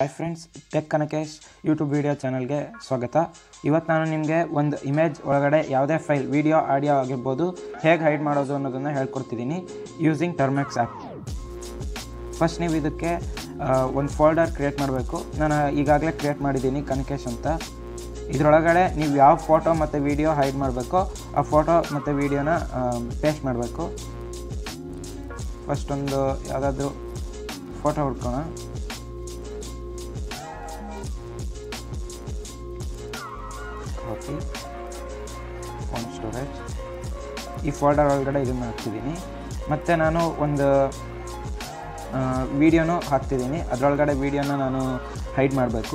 hi friends tech Kanakesh YouTube video ಚಾನಲ್ಗೆ ಸ್ವಾಗತ ಇವತ್ತು ನಾನು ನಿಮಗೆ ಒಂದು ಇಮೇಜ್ ಒಳಗಡೆ ಯಾವುದೇ ಫೈಲ್ ವಿಡಿಯೋ ಆಡಿಯೋ ಆಗಿರ್ಬೋದು ಹೇಗೆ ಹೈಡ್ ಮಾಡೋದು ಅನ್ನೋದನ್ನು ಹೇಳ್ಕೊಡ್ತಿದ್ದೀನಿ ಯೂಸಿಂಗ್ ಟರ್ಮೆಕ್ಸ್ ಆ್ಯಪ್ ಫಸ್ಟ್ ನೀವು ಇದಕ್ಕೆ ಒಂದು ಫೋಲ್ಡರ್ ಕ್ರಿಯೇಟ್ ಮಾಡಬೇಕು ನಾನು ಈಗಾಗಲೇ ಕ್ರಿಯೇಟ್ ಮಾಡಿದ್ದೀನಿ ಕನಕೇಶ್ ಅಂತ ಇದರೊಳಗಡೆ ನೀವು ಯಾವ ಫೋಟೋ ಮತ್ತು ವಿಡಿಯೋ ಹೈಡ್ ಮಾಡಬೇಕೋ ಆ ಫೋಟೋ ಮತ್ತು ವಿಡಿಯೋನ ಪೇಸ್ಟ್ ಮಾಡಬೇಕು ಫಸ್ಟ್ ಒಂದು ಯಾವುದಾದ್ರೂ ಫೋಟೋ ಹುಡ್ಕೋಣ ಕಾಪಿ ಫೋನ್ ಸ್ಟೋರೇಜ್ ಈ ಫೋಲ್ಡರ್ ಒಳಗಡೆ ಇದನ್ನು ಹಾಕ್ತಿದ್ದೀನಿ ಮತ್ತು ನಾನು ಒಂದು ವಿಡಿಯೋನೂ ಹಾಕ್ತಿದ್ದೀನಿ ಅದರೊಳಗಡೆ ವಿಡಿಯೋನ ನಾನು ಹೈಡ್ ಮಾಡಬೇಕು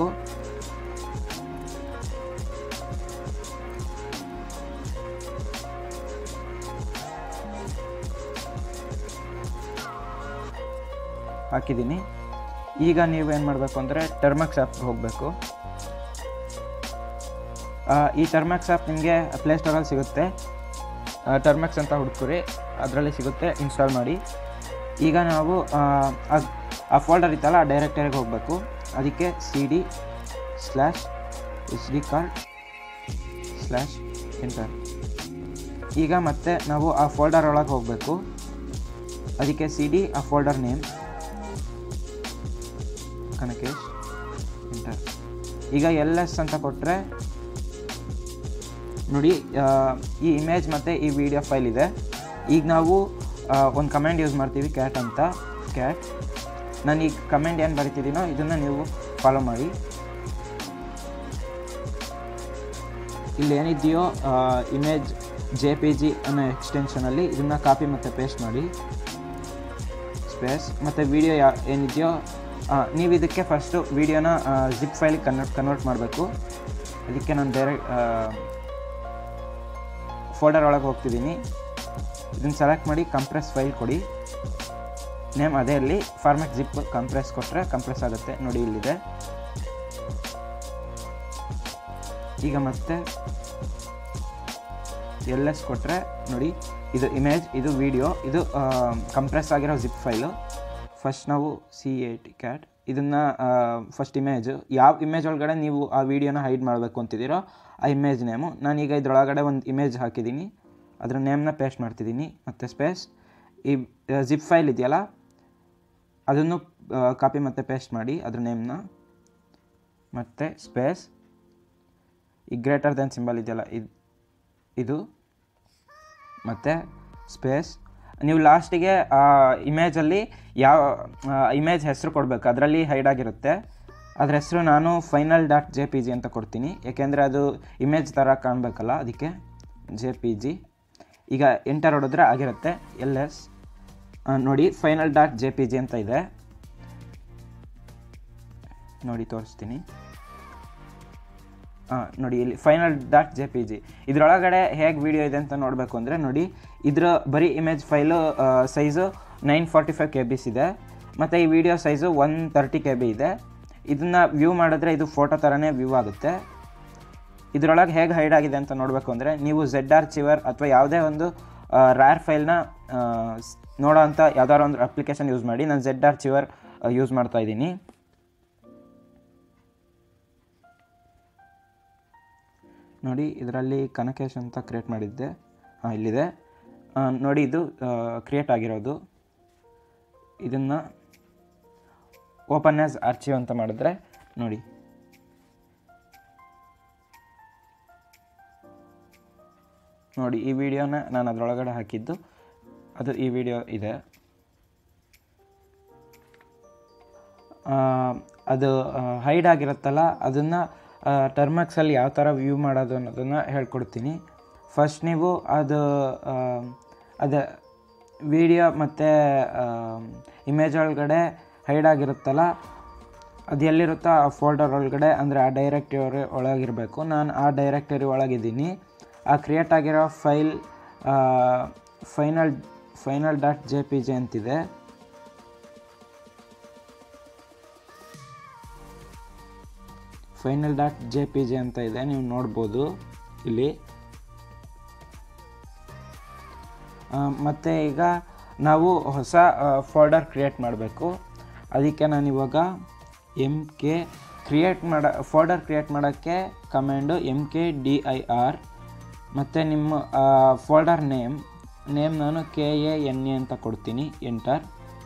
ಹಾಕಿದ್ದೀನಿ ಈಗ ನೀವು ಏನು ಮಾಡಬೇಕು ಅಂದರೆ ಟರ್ಮಕ್ಸ್ ಆ್ಯಪ್ಗೆ ಹೋಗಬೇಕು ಈ ಟರ್ಮ್ಯಾಕ್ಸ್ ಆ್ಯಪ್ ನಿಮಗೆ ಪ್ಲೇಸ್ಟೋರಲ್ಲಿ ಸಿಗುತ್ತೆ ಟರ್ಮ್ಯಾಕ್ಸ್ ಅಂತ ಹುಡುಕ್ರಿ ಅದರಲ್ಲಿ ಸಿಗುತ್ತೆ ಇನ್ಸ್ಟಾಲ್ ಮಾಡಿ ಈಗ ನಾವು ಅದು ಆ ಫೋಲ್ಡರ್ ಇತ್ತಲ್ಲ ಆ ಡೈರೆಕ್ಟರಿಗೆ ಹೋಗಬೇಕು ಅದಕ್ಕೆ C D slash H D card slash enter ಈಗ ಮತ್ತೆ ನಾವು ಆ ಫೋಲ್ಡರ್ ಒಳಗೆ ಹೋಗಬೇಕು ಅದಕ್ಕೆ ಸಿ ಡಿ ಆ ಫೋಲ್ಡರ್ ನೇಮ್ ಕನಕೇಶ್ ಎಂಟರ್ ಈಗ ಎಲ್ ಎಸ್ ಅಂತ ಕೊಟ್ಟರೆ ನೋಡಿ ಈ ಇಮೇಜ್ ಮತ್ತು ಈ ವಿಡಿಯೋ ಫೈಲ್ ಇದೆ ಈಗ ನಾವು ಒಂದು ಕಮೆಂಟ್ ಯೂಸ್ ಮಾಡ್ತೀವಿ ಕ್ಯಾಟ್ ಅಂತ ಕ್ಯಾಟ್ ನಾನು ಈ ಕಮೆಂಟ್ ಏನು ಬರಿತಿದ್ದೀನೋ ಇದನ್ನು ನೀವು ಫಾಲೋ ಮಾಡಿ ಇಲ್ಲಿ ಏನಿದೆಯೋ ಇಮೇಜ್ ಜೆ ಪಿ ಜಿ ಅನ್ನೋ ಎಕ್ಸ್ಟೆನ್ಷನಲ್ಲಿ ಇದನ್ನು ಕಾಪಿ ಮತ್ತು ಪೇಸ್ಟ್ ಮಾಡಿ ಸ್ಪೇಸ್ ಮತ್ತು ವಿಡಿಯೋ ಯಾ ಏನಿದೆಯೋ ನೀವು ಇದಕ್ಕೆ ಫಸ್ಟು ವಿಡಿಯೋನ ಜಿಪ್ ಫೈಲಿಗೆ ಕನ್ವರ್ಟ್ ಕನ್ವರ್ಟ್ ಮಾಡಬೇಕು ಅದಕ್ಕೆ ನಾನು ಡೈರೆಕ್ಟ್ ಫೋಲ್ಡರ್ ಒಳಗೆ ಹೋಗ್ತಿದ್ದೀನಿ ಇದನ್ನು ಸೆಲೆಕ್ಟ್ ಮಾಡಿ ಕಂಪ್ರೆಸ್ ಫೈಲ್ ಕೊಡಿ ನೇಮ್ ಅದೇ ಇರಲಿ ಫಾರ್ಮೆಟ್ ಜಿಪ್ ಕಂಪ್ರೆಸ್ ಕೊಟ್ಟರೆ ಕಂಪ್ರೆಸ್ ಆಗುತ್ತೆ ನೋಡಿ ಇಲ್ಲಿದೆ ಈಗ ಮತ್ತೆ ಎಲ್ ಎಸ್ ಕೊಟ್ಟರೆ ನೋಡಿ ಇದು ಇಮೇಜ್ ಇದು ವಿಡಿಯೋ ಇದು ಕಂಪ್ರೆಸ್ ಆಗಿರೋ ಜಿಪ್ ಫೈಲು ಫಸ್ಟ್ ನಾವು ಸಿ ಎ ಟಿ ಕ್ಯಾಟ್ ಇದನ್ನು ಫಸ್ಟ್ ಇಮೇಜು ಯಾವ ಇಮೇಜ್ ಒಳಗಡೆ ನೀವು ಆ ವಿಡಿಯೋನ ಹೈಡ್ ಮಾಡಬೇಕು ಅಂತಿದ್ದೀರೋ ಆ ಇಮೇಜ್ ನೇಮು ನಾನೀಗ ಇದರೊಳಗಡೆ ಒಂದು ಇಮೇಜ್ ಹಾಕಿದ್ದೀನಿ ಅದರ ನೇಮ್ನ ಪೇಸ್ಟ್ ಮಾಡ್ತಿದ್ದೀನಿ ಮತ್ತು ಸ್ಪೇಸ್ ಈ ಜಿಪ್ ಫೈಲ್ ಇದೆಯಲ್ಲ ಅದನ್ನು ಕಾಪಿ ಮತ್ತು ಪೇಸ್ಟ್ ಮಾಡಿ ಅದ್ರ ನೇಮ್ನ ಮತ್ತು ಸ್ಪೇಸ್ ಈ ಗ್ರೇಟರ್ ದೆನ್ ಸಿಂಬಲ್ ಇದೆಯಲ್ಲ ಇದು ಇದು ಮತ್ತು ಸ್ಪೇಸ್ ನೀವು ಲಾಸ್ಟಿಗೆ ಆ ಇಮೇಜಲ್ಲಿ ಯಾವ ಇಮೇಜ್ ಹೆಸರು ಕೊಡಬೇಕು ಅದರಲ್ಲಿ ಹೈಡ್ ಆಗಿರುತ್ತೆ ಅದ್ರ ಹೆಸರು ನಾನು final dot J P G ಅಂತ ಕೊಡ್ತೀನಿ ಏಕೆಂದರೆ ಅದು ಇಮೇಜ್ ಥರ ಕಾಣಬೇಕಲ್ಲ ಅದಕ್ಕೆ ಜೆ ಪಿ ಜಿ ಈಗ ಎಂಟರ್ ಹೊಡೆದ್ರೆ ಆಗಿರುತ್ತೆ ಎಲ್ ಎಸ್ ನೋಡಿ final dot J P G ಅಂತ ಇದೆ ನೋಡಿ ತೋರಿಸ್ತೀನಿ ಹಾಂ ನೋಡಿ ಇಲ್ಲಿ final dot J P G ಇದರೊಳಗಡೆ ಹೇಗೆ ವಿಡಿಯೋ ಇದೆ ಅಂತ ನೋಡಬೇಕು ಅಂದರೆ ನೋಡಿ ಇದರ ಬರೀ image file size nine forty five K Bs ಇದೆ ಮತ್ತು ಈ video size one thirty K B ಇದೆ ಇದನ್ನು ವ್ಯೂ ಮಾಡಿದ್ರೆ ಇದು ಫೋಟೋ ಥರನೇ ವ್ಯೂ ಆಗುತ್ತೆ ಇದರೊಳಗೆ ಹೇಗೆ ಹೈಡ್ ಆಗಿದೆ ಅಂತ ನೋಡಬೇಕು ಅಂದರೆ ನೀವು ಝೆಡ್ ಆರ್ ಚಿವರ್ ಅಥವಾ ಯಾವುದೇ ಒಂದು ರ್ಯಾರ್ ಫೈಲ್ನ ನೋಡೋ ಅಂಥ ಯಾವ್ದಾದ್ರು ಒಂದು ಅಪ್ಲಿಕೇಶನ್ ಯೂಸ್ ಮಾಡಿ ನಾನು ಝೆಡ್ ಆರ್ ಚಿವರ್ ಯೂಸ್ ಮಾಡ್ತಾ ಇದ್ದೀನಿ ನೋಡಿ ಇದರಲ್ಲಿ ಕನಕೇಶ್ ಅಂತ ಕ್ರಿಯೇಟ್ ಮಾಡಿದ್ದೆ ಹಾಂ ಇಲ್ಲಿದೆ ನೋಡಿ ಇದು ಕ್ರಿಯೇಟ್ ಆಗಿರೋದು ಇದನ್ನು ಓಪನ್ ಆ್ಯಸ್ ಆರ್ಚಿವ್ ಅಂತ ಮಾಡಿದ್ರೆ ನೋಡಿ ನೋಡಿ ಈ ವಿಡಿಯೋನ ನಾನು ಅದರೊಳಗಡೆ ಹಾಕಿದ್ದು ಅದು ಈ ವಿಡಿಯೋ ಇದೆ ಅದು ಹೈಡ್ ಆಗಿರುತ್ತಲ್ಲ ಅದನ್ನು ಟರ್ಮಕ್ಸಲ್ಲಿ ಯಾವ ಥರ ವ್ಯೂ ಮಾಡೋದು ಅನ್ನೋದನ್ನು ಹೇಳ್ಕೊಡ್ತೀನಿ ಫಸ್ಟ್ ನೀವು ಅದು ಅದು ವಿಡಿಯೋ ಮತ್ತು ಇಮೇಜ್ ಒಳಗಡೆ ಹೈಡ್ ಆಗಿರುತ್ತಲ್ಲ ಅದು ಎಲ್ಲಿರುತ್ತೋ ಆ ಫೋಲ್ಡರ್ ಒಳಗಡೆ ಅಂದರೆ ಆ ಡೈರೆಕ್ಟರಿ ಒಳಗಿರಬೇಕು ನಾನು ಆ ಡೈರೆಕ್ಟರಿ ಒಳಗಿದ್ದೀನಿ ಆ ಕ್ರಿಯೇಟ್ ಆಗಿರೋ file final final dot J P J ಅಂತಿದೆ final dot J P J ಅಂತ ಇದೆ ನೀವು ನೋಡ್ಬೋದು ಇಲ್ಲಿ ಮತ್ತು ಈಗ ನಾವು ಹೊಸ ಫೋಲ್ಡರ್ ಕ್ರಿಯೇಟ್ ಮಾಡಬೇಕು ಅದಕ್ಕೆ ನಾನು ಇವಾಗ ಎಮ್ ಕೆ ಕ್ರಿಯೇಟ್ ಮಾಡ ಫೋಲ್ಡರ್ ಕ್ರಿಯೇಟ್ ಮಾಡೋಕ್ಕೆ command M K D I R ಮತ್ತು ನಿಮ್ಮ ಫೋಲ್ಡರ್ ನೇಮ್ ನೇಮ್ ನಾನು ಕೆ ಎ ಎನ್ ಎ ಅಂತ ಕೊಡ್ತೀನಿ ಎಂಟರ್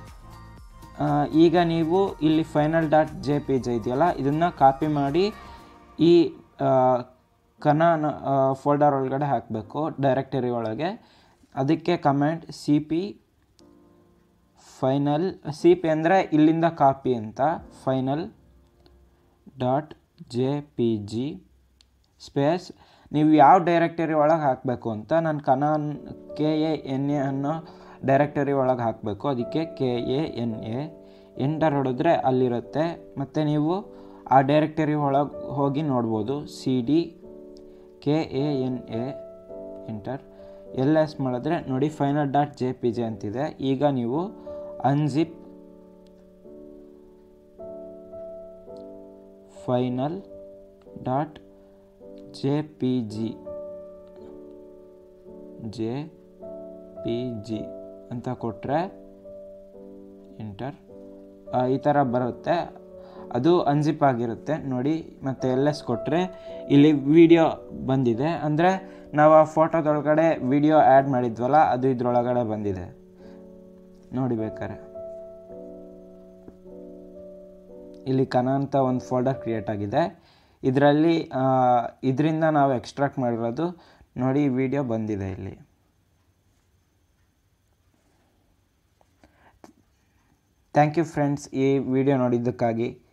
ಈಗ ನೀವು ಇಲ್ಲಿ final dot J P J ಇದೆಯಲ್ಲ ಇದನ್ನು ಕಾಪಿ ಮಾಡಿ ಈ ಕನಾನ್ ಫೋಲ್ಡರ್ ಒಳಗಡೆ ಹಾಕಬೇಕು ಡೈರೆಕ್ಟರಿ ಒಳಗೆ ಅದಕ್ಕೆ command C P final C P ಅಂದರೆ ಇಲ್ಲಿಂದ ಕಾಪಿ ಅಂತ final dot J P G space ನೀವು ಯಾವ ಡೈರೆಕ್ಟರಿ ಒಳಗೆ ಹಾಕಬೇಕು ಅಂತ ನಾನು ಕನಾನ್ ಕೆ ಎ ಎನ್ ಎ ಅನ್ನೋ ಡೈರೆಕ್ಟರಿ ಒಳಗೆ ಹಾಕಬೇಕು ಅದಕ್ಕೆ K A N A enter ಹೊಡೆದ್ರೆ ಅಲ್ಲಿರುತ್ತೆ ಮತ್ತು ನೀವು ಆ ಡೈರೆಕ್ಟರಿ ಒಳಗೆ ಹೋಗಿ ನೋಡ್ಬೋದು C D K A N A enter L S ಮಾಡಿದ್ರೆ ನೋಡಿ final dot J P J ಅಂತಿದೆ ಈಗ ನೀವು unzip final dot J P G J P G ಅಂತ ಕೊಟ್ಟರೆ ಎಂಟರ್ ಈ ಥರ ಬರುತ್ತೆ ಅದು ಅನ್ಜಿಪ್ ಆಗಿರುತ್ತೆ ನೋಡಿ ಮತ್ತು ಎಲ್ ಎಸ್ ಕೊಟ್ಟರೆ ಇಲ್ಲಿ ವಿಡಿಯೋ ಬಂದಿದೆ ಅಂದರೆ ನಾವು ಆ ಫೋಟೋದೊಳಗಡೆ ವಿಡಿಯೋ ಆ್ಯಡ್ ಮಾಡಿದ್ವಲ್ಲ ಅದು ಇದ್ರೊಳಗಡೆ ಬಂದಿದೆ ನೋಡಿ ಬೇಕಾರೆ ಇಲ್ಲಿ ಕನ ಅಂತ ಒಂದು ಫೋಲ್ಡರ್ ಕ್ರಿಯೇಟ್ ಆಗಿದೆ ಇದರಲ್ಲಿ ಇದರಿಂದ ನಾವು ಎಕ್ಸ್ಟ್ರಾಕ್ಟ್ ಮಾಡಿರೋದು ನೋಡಿ ವಿಡಿಯೋ ಬಂದಿದೆ ಇಲ್ಲಿ ಥ್ಯಾಂಕ್ ಯು ಫ್ರೆಂಡ್ಸ್ ಈ ವಿಡಿಯೋ ನೋಡಿದ್ದಕ್ಕಾಗಿ